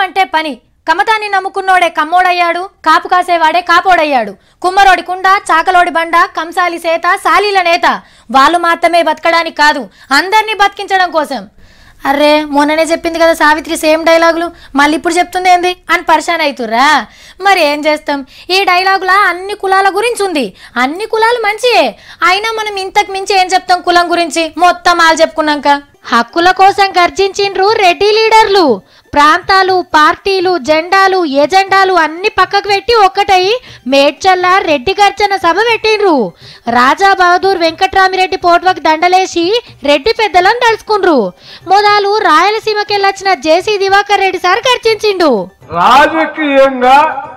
అంటే పని కమతాన్ని నమ్ముకున్నోడే కమ్మోడయ్యాడు కాపు కాసేవాడే కాపోడయ్యాడు కుమ్మరోడి కుండ చాకలోడి బండ కంసాలి సేత సాలీల నేత వాళ్ళు మాత్రమే బతకడానికి కాదు అందరినీ బతికించడం కోసం అర్రే మొన్ననే చెప్పింది కదా సావిత్రి సేమ్ డైలాగులు మళ్ళీ ఇప్పుడు చెప్తుంది ఏంది అని పరిశాన్ అవుతుర్రా మరి ఏం చేస్తాం ఈ డైలాగులా అన్ని కులాల గురించి ఉంది అన్ని కులాలు మంచియే అయినా మనం ఇంతకు మించి ఏం చెప్తాం కులం గురించి మొత్తం వాళ్ళు చెప్పుకున్నాక హక్కుల కోసం గర్జించిండ్రు రెడ్డి లీడర్లు ప్రాంతాలు పార్టీలు జెండాలు ఎజెండాలు అన్ని పక్కకు పెట్టి ఒక్కటై మేడ్చల్ల రెడ్డి గర్జన సభ పెట్టిండ్రు రాజా బహదూర్ వెంకట్రామిరెడ్డి పోట్వకు దండలేసి రెడ్డి పెద్దలను తలుచుకుండ్రు మొదలు రాయలసీమకెళ్ళొచ్చిన జేసీ దివాకర్ రెడ్డి సార్ గర్జించిండు రాజకీయంగా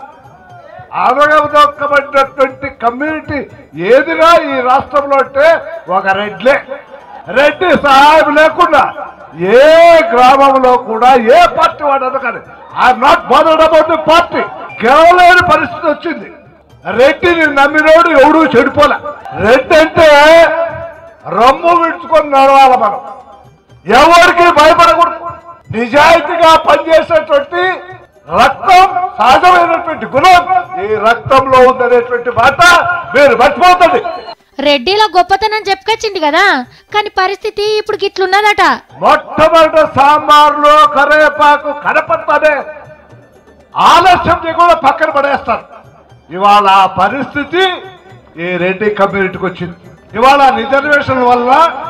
అరగదొక్కబడినటువంటి కమ్యూనిటీ ఏదిగా ఈ రాష్ట్రంలో అంటే ఒక రెడ్లే రెడ్డి సహాయం లేకుండా ఏ గ్రామంలో కూడా ఏ పార్టీ వాడదు కానీ I'm not bothered about the party గెలవలేని పరిస్థితి వచ్చింది రెడ్డిని నమ్మినోడు ఎవడు చెడిపోలే రెడ్డి అంటే రమ్ము విడుచుకొని నడవాలి మనం ఎవరికి భయపడకూడదు నిజాయితీగా పనిచేసేటువంటి రక్తం సహజమైనటువంటి గుణం ఈ రక్తంలో ఉందనేటువంటి మాట మీరు మర్చిపోతుంది రెడ్డిల గొప్పతనం చెప్పుకొచ్చింది కదా కానీ పరిస్థితి ఇప్పుడు గిట్లున్నదట మొట్టమొదటి సాంబార్లో కరివేపాకు కనపడతానే ఆలస్యం కూడా పక్కన పడేస్తారు ఇవాళ ఆ పరిస్థితి ఈ రెడ్డి కమ్యూనిటీకి వచ్చింది ఇవాళ రిజర్వేషన్ వల్ల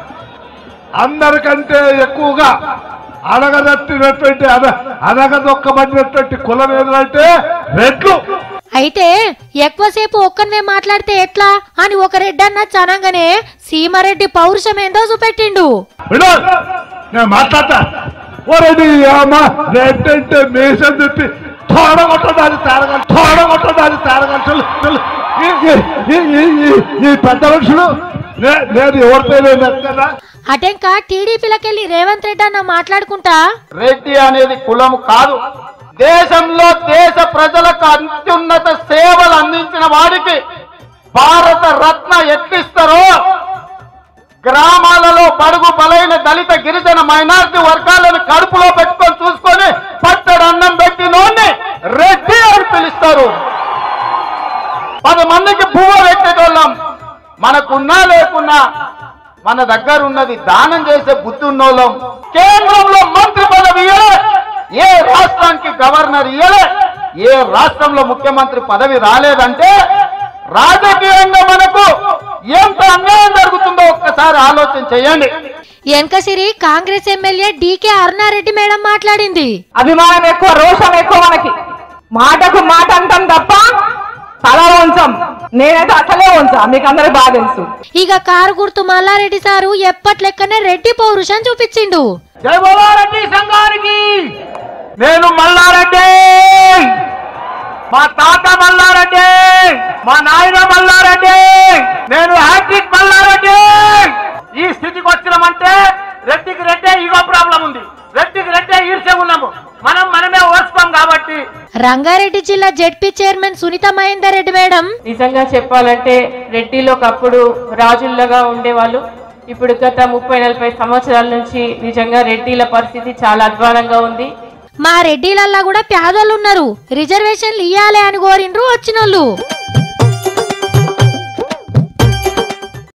అందరికంటే ఎక్కువగా అడగదట్టినటువంటి అన అనగదొక్కబడినటువంటి కులం ఏదంటే రెడ్లు అయితే ఎక్కువసేపు ఒక్కనే మాట్లాడితే ఎట్లా అని ఒక రెడ్డి అన్న చనంగానే సీమారెడ్డి పౌరుషం ఏందో చూపెట్టిండు వినో నేను మాట్లాడతా ఓ రెడ్డి అమ్మ రెడ్డి అంటే మేసం చెప్పి తోడగొట్టడానికి తేరగంట తోడగొట్టడానికి తేరగంటలు ఈ ఈ- ఈ- ఈ- ఈ- ఈ పెద్ద మనుషులు నే- నేను ఎవరితో నేను ఎత్తనా అటెంక టీడీపీలకెళ్ళి రేవంత్ రెడ్డి అన్న మాట్లాడుకుంటా రెడ్డి అనేది కులం కాదు దేశంలో దేశ ప్రజలకు అత్యున్నత సేవలు అందించిన వాడికి భారత రత్న ఎట్లిస్తారో గ్రామాలలో బడుగు బలైన దళిత గిరిజన మైనార్టీ వర్గాలను కడుపులో పెట్టుకొని చూసుకొని పట్టడు అన్నం పెట్టినోన్ని రెడ్డి అని పిలుస్తారు పది మందికి పువ్వు పెట్టేటోళ్ళం మనకున్నా లేకున్నా మన దగ్గర ఉన్నది దానం చేసే బుద్ధి ఉన్నోళ్ళం కేంద్రంలో మంత్రి పదవి ఇయ్యలే ఏ రాష్ట్రానికి గవర్నర్ ఇయ్యలే ఏ రాష్ట్రంలో ముఖ్యమంత్రి పదవి రాలేదంటే రాజకీయంగా మనకు ఎంత అన్యాయం జరుగుతుందో ఒక్కసారి ఆలోచన చేయండి వెనకసిరి కాంగ్రెస్ ఎమ్మెల్యే డీకే అరుణారెడ్డి మేడం మాట్లాడింది అభిమానం ఎక్కువ రోషం ఎక్కువ మనకి మాటకు మాట అంటాం తప్ప తల ఉంచం నేనైతే అసలే ఉంచా మీకు అందరికి బాగా తెలుసు ఇక కారు గుర్తు మల్లారెడ్డి సారు ఎప్పట్లెక్కనే రెడ్డి పౌరుషం చూపించిండు జై బోలారెడ్డి సంఘానికి నేను మల్లారెడ్డి మా తాత మల్లారెడ్డి మా నాయన మల్లారెడ్డి నేను హ్యాట్రిక్ మల్లారెడ్డి ఈ స్థితికి వచ్చినామంటే రెడ్డికి రెడ్డే ఈగో ప్రాబ్లం ఉంది రెడ్డికి రెడ్డే ఈర్ష్య ఉన్నాము మనం మనమే ఓర్చుకోం కాబట్టి రంగారెడ్డి జిల్లా ZP chairman Sunitha Mahender Reddy madam నిజంగా చెప్పాలంటే రెడ్డిలో ఒకప్పుడు రాజుల్లాగా ఉండేవాళ్ళు ఇప్పుడు గత ముప్పై నలభై సంవత్సరాల నుంచి నిజంగా రెడ్డిల పరిస్థితి చాలా అధ్వానంగా ఉంది మా రెడ్డిలల్లా కూడా పేదోళ్ళు ఉన్నారు రిజర్వేషన్లు ఇయ్యాలి అని కోరిండ్రు వచ్చినోళ్ళు